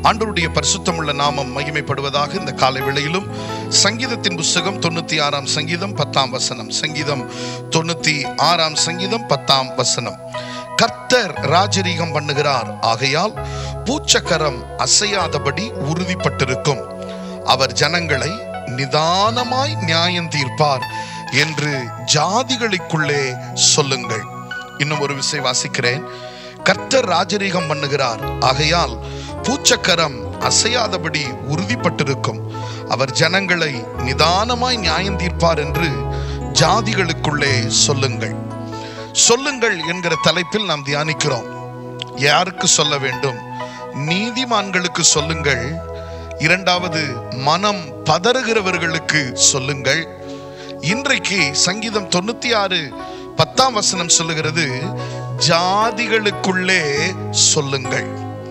ஆண்டவருடைய பரிசுத்தமுள்ள நாமம் மகிமைப்படுவதாக இந்த காலை வேளையிலும் சங்கீதத்தின் புஸ்தகம் தொண்ணூத்தி ஆறாம் சங்கீதம் பத்தாம் வசனம் சங்கீதம் தொண்ணூத்தி ஆறாம் சங்கீதம் பத்தாம் வசனம் கர்த்தர் ராஜரீகம் பண்ணுகிறார் ஆகையால் பூச்சக்கரம் அசையாதபடி உறுதிப்பட்டிருக்கும் அவர் ஜனங்களை நிதானமாய் நியாயம் தீர்ப்பார் என்று ஜாதிகளுக்குள்ளே சொல்லுங்கள் இன்னும் ஒரு விசை வாசிக்கிறேன் கர்த்தர் ராஜரீகம் பண்ணுகிறார் ஆகையால் பூச்சக்கரம் அசையாதபடி உறுதிப்பட்டிருக்கும் அவர் ஜனங்களை நிதானமாய் நியாயம் தீர்ப்பார் என்று ஜாதிகளுக்குள்ளே சொல்லுங்கள் சொல்லுங்கள் என்கிற தலைப்பில் நாம் தியானிக்கிறோம் யாருக்கு சொல்ல வேண்டும் நீதிமான்களுக்கு சொல்லுங்கள் இரண்டாவது மனம் பதறுகிறவர்களுக்கு சொல்லுங்கள் இன்றைக்கு சங்கீதம் தொண்ணூத்தி ஆறு பத்தாம் வசனம் சொல்லுகிறது ஜாதிகளுக்குள்ளே சொல்லுங்கள்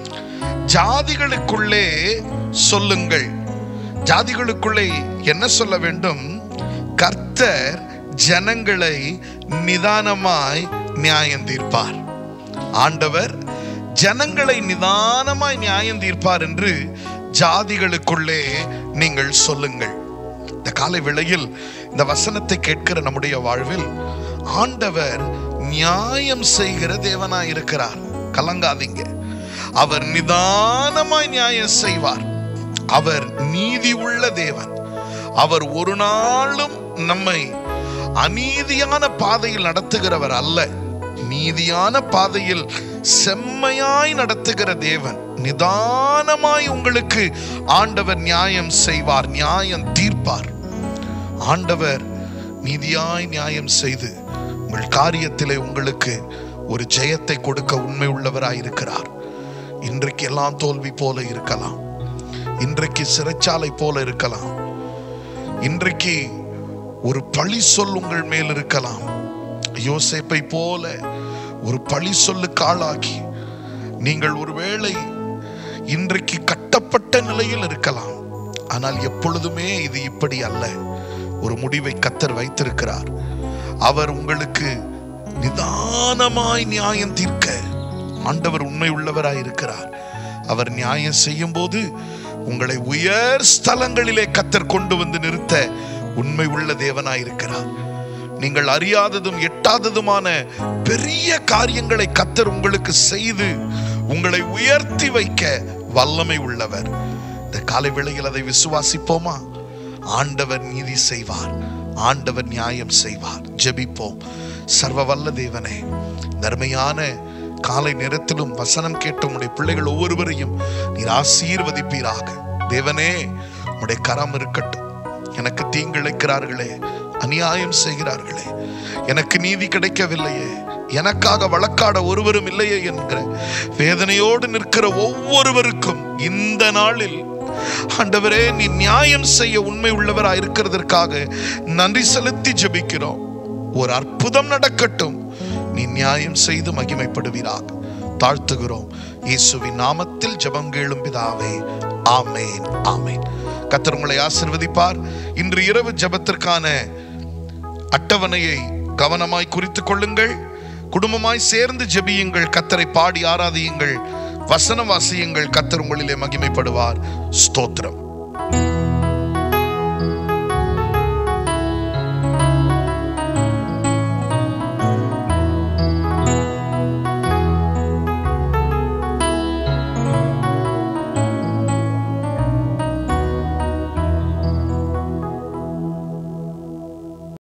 ஜாதிகளுக்குள்ளே சொல்லுங்கள் ஜாதிகளுக்குள்ளே என்ன சொல்ல வேண்டும் கர்த்தர் ஜனங்களை நிதானமாய் நியாயம் தீர்ப்பார் ஆண்டவர் ஜனங்களை நிதானமாய் நியாயம் தீர்ப்பார் என்று ஜாதிகளுக்குள்ளே நீங்கள் சொல்லுங்கள் இந்த காலை வேளையில் இந்த வசனத்தை கேட்கிற நம்முடைய வாழ்வில் ஆண்டவர் நியாயம் செய்கிற தேவனாய் இருக்கிறார் கலங்காதீங்க அவர் நிதானமாய் நியாயம் செய்வார் அவர் நீதி உள்ள தேவன் அவர் ஒரு நாளும் நம்மை அநீதியான பாதையில் நடத்துகிறவர் அல்ல நீதியான பாதையில் செம்மையாய் நடத்துகிற தேவன் நிதானமாய் உங்களுக்கு ஆண்டவர் நியாயம் செய்வார் நியாயம் தீர்ப்பார் ஆண்டவர் நீதியாய் நியாயம் செய்து உங்கள் காரியத்திலே உங்களுக்கு ஒரு ஜெயத்தை கொடுக்க உண்மை உள்ளவராய் இருக்கிறார் இன்றைக்கு எல்லாம் தோல்வி போல இருக்கலாம் இன்றைக்கு சிறைச்சாலை போல இருக்கலாம் இன்றைக்கு ஒரு பழி சொல் உங்கள் மேல் இருக்கலாம் யோசேப்பை போல ஒரு பழி சொல்லுக்கு ஆளாகி நீங்கள் ஒருவேளை இன்றைக்கு கட்டப்பட்ட நிலையில் இருக்கலாம் ஆனால் எப்பொழுதுமே இது இப்படி அல்ல ஒரு முடிவை கத்தர் வைத்திருக்கிறார் அவர் உங்களுக்கு நிதானமாய் நியாயம் தீர்க்க ஆண்டவர் உண்மை உள்ளவராய் இருக்கிறார் அவர் நியாயம் செய்யும் போது உங்களை உயர் ஸ்தலங்களிலே கத்தர் கொண்டு வந்து நிறுத்த உண்மை உள்ள தேவனாய் இருக்கிறார் நீங்கள் அறியாததும் எட்டாததுமான பெரிய காரியங்களை கத்தர் உங்களுக்கு செய்து உங்களை உயர்த்தி வைக்க வல்லமை உள்ளவர் இந்த காலை வேளையில் அதை விசுவாசிப்போமா ஆண்டவர் நீதி செய்வார் ஆண்டவர் நியாயம் செய்வார் ஜெபிப்போம் சர்வ வல்ல தேவனே தர்மையான காலை நேரத்திலும் வசனம் கேட்ட உடைய பிள்ளைகள் ஒவ்வொருவரையும் நீர் ஆசீர்வதிப்பீராக தேவனே உடைய கரம் இருக்கட்டும் எனக்கு தீங்கிழைக்கிறார்களே அநியாயம் செய்கிறார்களே எனக்கு நீதி கிடைக்கவில்லையே எனக்காக வழக்காட ஒருவரும் இல்லையே என்கிற வேதனையோடு நிற்கிற ஒவ்வொருவருக்கும் இந்த நாளில் ஆண்டவரே நீ நியாயம் செய்ய உண்மை உள்ளவரா இருக்கிறதற்காக நன்றி செலுத்தி ஜெபிக்கிறோம் ஒரு அற்புதம் நடக்கட்டும் நீ நியாயம் செய்து மகிமைப்படுவீராக தாழ்த்துகிறோம் இயேசுவின் நாமத்தில் ஜெபம் கேளும் பிதாவே ஆமேன் ஆமேன் கத்தர் உங்களை ஆசிர்வதிப்பார் இன்று இரவு ஜெபத்திற்கான அட்டவணையை கவனமாய் குறித்துக் கொள்ளுங்கள் குடும்பமாய் சேர்ந்து ஜெபியுங்கள் கத்தரை பாடி ஆராதியுங்கள் வசனம் வாசியுங்கள் கத்தர் உங்களிலே மகிமைப்படுவார் ஸ்தோத்திரம்